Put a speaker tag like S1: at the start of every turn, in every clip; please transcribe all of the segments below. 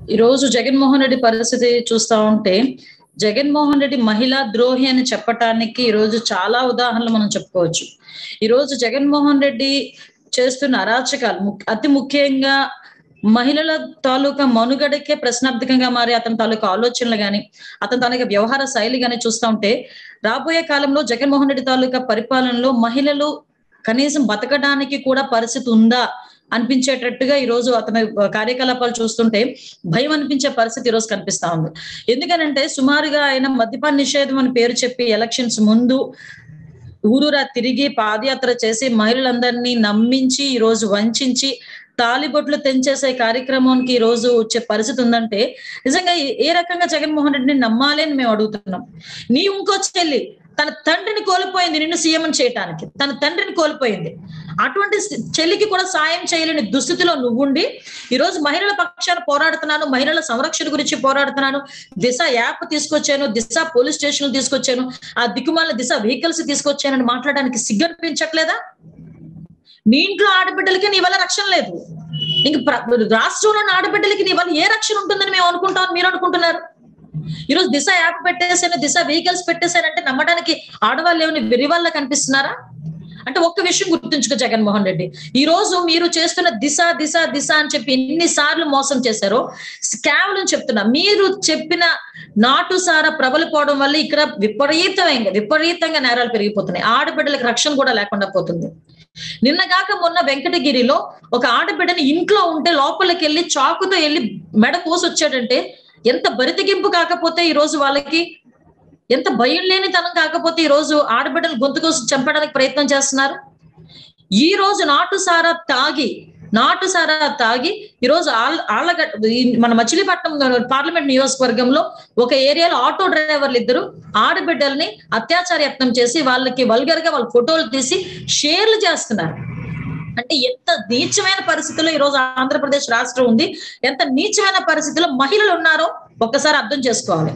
S1: ఈ రోజు జగన్మోహన్ రెడ్డి పరిస్థితి చూస్తా ఉంటే జగన్మోహన్ రెడ్డి మహిళా ద్రోహి అని చెప్పటానికి ఈ రోజు చాలా ఉదాహరణలు మనం చెప్పుకోవచ్చు ఈ రోజు జగన్మోహన్ రెడ్డి చేస్తున్న అరాచకాలు ము- అతి ముఖ్యంగా మహిళల తాలూకా మనుగడకే ప్రశ్నార్థకంగా మారి అతని తాలూకా ఆలోచనలు గాని అతని తాలూకా వ్యవహార శైలి గాని చూస్తా ఉంటే రాబోయే కాలంలో జగన్మోహన్ రెడ్డి తాలూకా పరిపాలనలో మహిళలు కనీసం బతకడానికి కూడా పరిస్థితి ఉందా అనిపించేటట్టుగా ఈ రోజు అతని కార్యకలాపాలు చూస్తుంటే భయం అనిపించే పరిస్థితి ఈ రోజు కనిపిస్తా ఉంది ఎందుకనంటే సుమారుగా ఆయన మద్యపాన నిషేధం అని పేరు చెప్పి ఎలక్షన్స్ ముందు ఊరూరా తిరిగి పాదయాత్ర చేసి మహిళలందరినీ నమ్మించి ఈ రోజు వంచించి తాలిబొట్లు తెంచేసే కార్యక్రమానికి ఈ రోజు వచ్చే పరిస్థితి ఉందంటే నిజంగా ఏ- ఏ రకంగా జగన్మోహన్ రెడ్డిని నమ్మాలి అని మేము అడుగుతున్నాం నీ ఇంకో చెల్లి తన తండ్రిని కోల్పోయింది నిన్ను సీఎం చేయటానికి తన తండ్రిని కోల్పోయింది అటువంటి స్థి- చెల్లికి కూడా సాయం చేయలేని దుస్థితిలో నువ్వుండి ఈ రోజు మహిళల పక్షాన పోరాడుతున్నాను మహిళల సంరక్షణ గురించి పోరాడుతున్నాను దిశ యాప్ తీసుకొచ్చాను దిశ పోలీస్ స్టేషన్ తీసుకొచ్చాను ఆ దిక్కుమాల దిశ వెహికల్స్ తీసుకొచ్చానని మాట్లాడడానికి సిగ్గనిపించట్లేదా నీ ఇంట్లో ఆడబిడ్డలకి నీ వల్ల రక్షణ లేదు ఇంక ప్ర- రాష్ట్రంలో ఉన్న ఆడబిడ్డలకి నీ వల్ల ఏ రక్షణ ఉంటుందని మేము అనుకుంటాం మీరు అనుకుంటున్నారు ఈరోజు దిశ యాప్ పెట్టేసాను దిశ వెహికల్స్ పెట్టేశానంటే నమ్మడానికి ఆడవాళ్ళు ఏమైనా వెరివాళ్ళ కనిపిస్తున్నారా అంటే ఒక్క విషయం గుర్తుంచుకో జగన్మోహన్ రెడ్డి ఈ రోజు మీరు చేస్తున్న దిశ దిశ దిశ అని చెప్పి ఎన్ని సార్లు మోసం చేశారో స్కామ్ అని చెప్తున్నా మీరు చెప్పిన నాటు సారా ప్రబలిపోవడం వల్ల ఇక్కడ విపరీతమైన విపరీతంగా నేరాలు పెరిగిపోతున్నాయి ఆడబిడ్డలకు రక్షణ కూడా లేకుండా పోతుంది నిన్నగాక మొన్న వెంకటగిరిలో ఒక ఆడబిడ్డని ఇంట్లో ఉంటే లోపలికి వెళ్ళి చాకుతో వెళ్ళి మెడ కోసి వచ్చాడంటే ఎంత బరితెగింపు కాకపోతే ఈ రోజు వాళ్ళకి ఎంత భయం లేని తనం కాకపోతే ఈ రోజు ఆడబిడ్డలు గొంతు కోసం చంపడానికి ప్రయత్నం చేస్తున్నారు ఈ రోజు నాటు సారా తాగి నాటు సారా తాగి ఈ రోజు ఆళ్ళ- ఆళ్ళగడ్డ ఈ మన మచిలీపట్నం పార్లమెంట్ నియోజకవర్గంలో ఒక ఏరియాలో ఆటో డ్రైవర్లు ఇద్దరు ఆడబిడ్డల్ని అత్యాచార యత్నం చేసి వాళ్ళకి వల్గర్ గా వాళ్ళ ఫోటోలు తీసి షేర్లు చేస్తున్నారు అంటే ఎంత నీచమైన పరిస్థితుల్లో ఈ రోజు ఆంధ్రప్రదేశ్ రాష్ట్రం ఉంది ఎంత నీచమైన పరిస్థితిలో మహిళలు ఉన్నారో ఒక్కసారి అర్థం చేసుకోవాలి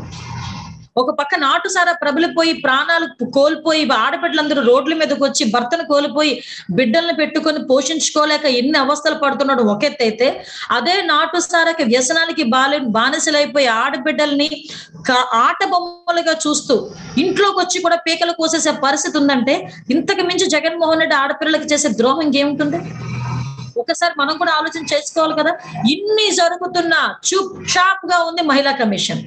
S1: ఒక పక్క నాటు సారా ప్రబలిపోయి ప్రాణాలు కోల్పోయి ఆడబిడ్డలందరూ రోడ్ల మీదకి వచ్చి భర్తను కోల్పోయి బిడ్డల్ని పెట్టుకొని పోషించుకోలేక ఎన్ని అవస్థలు పడుతున్నాడు ఒక ఎత్తు అయితే అదే నాటు సారాకి వ్యసనానికి బాలే బానిసలైపోయి ఆడబిడ్డల్ని క- ఆట బొమ్మలుగా చూస్తూ ఇంట్లోకి వచ్చి కూడా పీకలు కోసేసే పరిస్థితి ఉందంటే ఇంతకు మించి జగన్మోహన్ రెడ్డి ఆడపిల్లలకి చేసే ద్రోహం ఇంకేముంటుంది ఒకసారి మనం కూడా ఆలోచన చేసుకోవాలి కదా ఇన్ని జరుగుతున్నా చూప్ షాప్ గా ఉంది మహిళా కమిషన్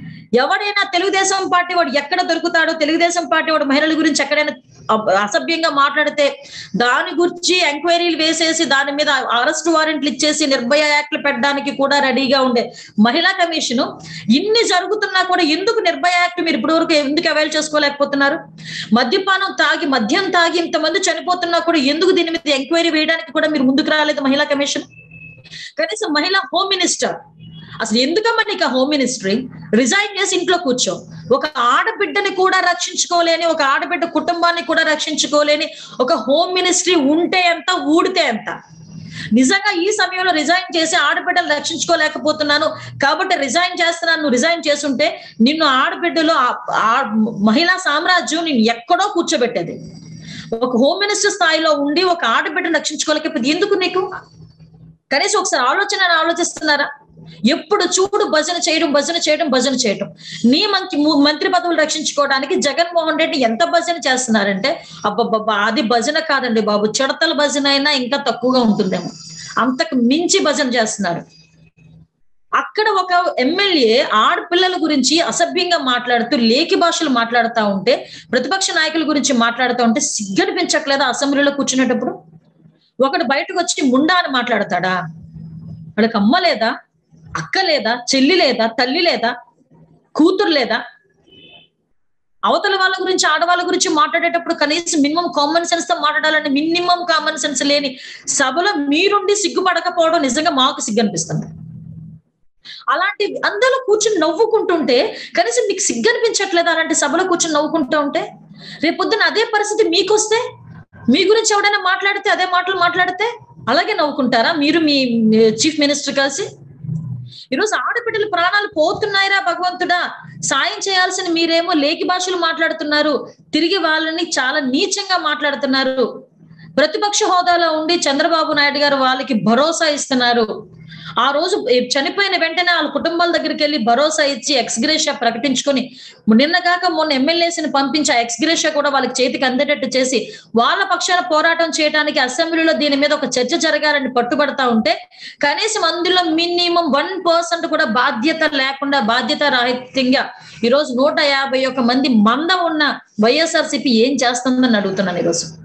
S1: ఎవడైనా తెలుగుదేశం పార్టీ వాడు ఎక్కడ దొరుకుతాడో తెలుగుదేశం పార్టీ వాడు మహిళల గురించి ఎక్కడైనా అబ్- అసభ్యంగా మాట్లాడితే దాని గురించి ఎంక్వైరీలు వేసేసి దాని మీద అరెస్ట్ వారెంట్లు ఇచ్చేసి నిర్భయ యాక్ట్లు పెట్టడానికి కూడా రెడీగా ఉండే మహిళా కమిషన్ ఇన్ని జరుగుతున్నా కూడా ఎందుకు నిర్భయ యాక్ట్ మీరు ఇప్పటి వరకు ఎందుకు అవైల్ చేసుకోలేకపోతున్నారు మద్యపానం తాగి మద్యం తాగి ఇంతమంది చనిపోతున్నా కూడా ఎందుకు దీని మీద ఎంక్వైరీ వేయడానికి కూడా మీరు ముందుకు రాలేదు మహిళా కమిషన్ కనీసం మహిళా హోమ్ మినిస్టర్ అసలు ఎందుకమ్మా నీకు ఆ హోమ్ మినిస్ట్రీ రిజైన్ చేసి ఇంట్లో కూర్చో ఒక ఆడబిడ్డని కూడా రక్షించుకోలేని ఒక ఆడబిడ్డ కుటుంబాన్ని కూడా రక్షించుకోలేని ఒక హోమ్ మినిస్ట్రీ ఉంటే ఎంత ఊడితే ఎంత నిజంగా ఈ సమయంలో రిజైన్ చేసి ఆడబిడ్డలు రక్షించుకోలేకపోతున్నాను కాబట్టి రిజైన్ చేస్తున్నాను నువ్వు రిజైన్ చేస్తుంటే నిన్ను ఆడబిడ్డలో ఆ- ఆ మహిళా సామ్రాజ్యం నిన్ను ఎక్కడో కూర్చోబెట్టేది ఒక హోమ్ మినిస్టర్ స్థాయిలో ఉండి ఒక ఆడబిడ్డను రక్షించుకోలేకపోతే ఎందుకు నీకు కనీసం ఒకసారి ఆలోచన ఆలోచిస్తున్నారా ఎప్పుడు చూడు భజన చేయడం భజన చేయడం భజన చేయడం నీ మంత్రి ము- మంత్రి పదవులు రక్షించుకోవడానికి జగన్మోహన్ రెడ్డి ఎంత భజన చేస్తున్నారంటే అబ్బబ్బబ్బా అది భజన కాదండి బాబు చిడతల భజన అయినా ఇంకా తక్కువగా ఉంటుందేమో అంతకు మించి భజన చేస్తున్నారు అక్కడ ఒక ఎమ్మెల్యే ఆడపిల్లల గురించి అసభ్యంగా మాట్లాడుతూ లేఖి భాషలు మాట్లాడుతూ ఉంటే ప్రతిపక్ష నాయకుల గురించి మాట్లాడుతూ ఉంటే సిగ్గనిపించట్లేదా అసెంబ్లీలో కూర్చునేటప్పుడు ఒకడు బయటకు వచ్చి ముండా అని మాట్లాడతాడా వాడికి అమ్మ లేదా అక్క లేదా చెల్లి లేదా తల్లి లేదా కూతురు లేదా అవతల వాళ్ళ గురించి ఆడవాళ్ళ గురించి మాట్లాడేటప్పుడు కనీసం మినిమం కామన్ సెన్స్ తో మాట్లాడాలని మినిమం కామన్ సెన్స్ లేని సభలో మీరుండి సిగ్గుపడకపోవడం నిజంగా మాకు సిగ్గు అనిపిస్తుంది అలాంటి అందరూ కూర్చుని నవ్వుకుంటుంటే కనీసం మీకు సిగ్గు అనిపించట్లేదు అలాంటి సభలో కూర్చుని నవ్వుకుంటూ ఉంటే రేపొద్దున అదే పరిస్థితి మీకు వస్తే మీ గురించి ఎవడైనా మాట్లాడితే అదే మాటలు మాట్లాడితే అలాగే నవ్వుకుంటారా మీరు మీ చీఫ్ మినిస్టర్ కలిసి ఈరోజు ఆడబిడ్డల ప్రాణాలు పోతున్నాయిరా భగవంతుడా సాయం చేయాల్సిన మీరేమో లేఖి భాషలు మాట్లాడుతున్నారు తిరిగి వాళ్ళని చాలా నీచంగా మాట్లాడుతున్నారు ప్రతిపక్ష హోదాలో ఉండి చంద్రబాబు నాయుడు గారు వాళ్ళకి భరోసా ఇస్తున్నారు ఆ రోజు చనిపోయిన వెంటనే వాళ్ళ కుటుంబాల దగ్గరికి వెళ్ళి భరోసా ఇచ్చి ఎక్స్గ్రేషియా ప్రకటించుకొని నిన్న కాక మొన్న ఎమ్మెల్యేస్ని పంపించి ఆ ఎక్స్గ్రేషియా కూడా వాళ్ళకి చేతికి అందేటట్టు చేసి వాళ్ళ పక్షాన పోరాటం చేయడానికి అసెంబ్లీలో దీని మీద ఒక చర్చ జరగాలని పట్టుబడతా ఉంటే కనీసం అందులో మినిమం వన్ పర్సెంట్ కూడా బాధ్యత లేకుండా బాధ్యత రాహిత్యంగా ఈ రోజు నూట యాభై ఒక్క మంది మంద ఉన్న వైఎస్ఆర్సీపీ ఏం చేస్తుందని అడుగుతున్నాను ఈరోజు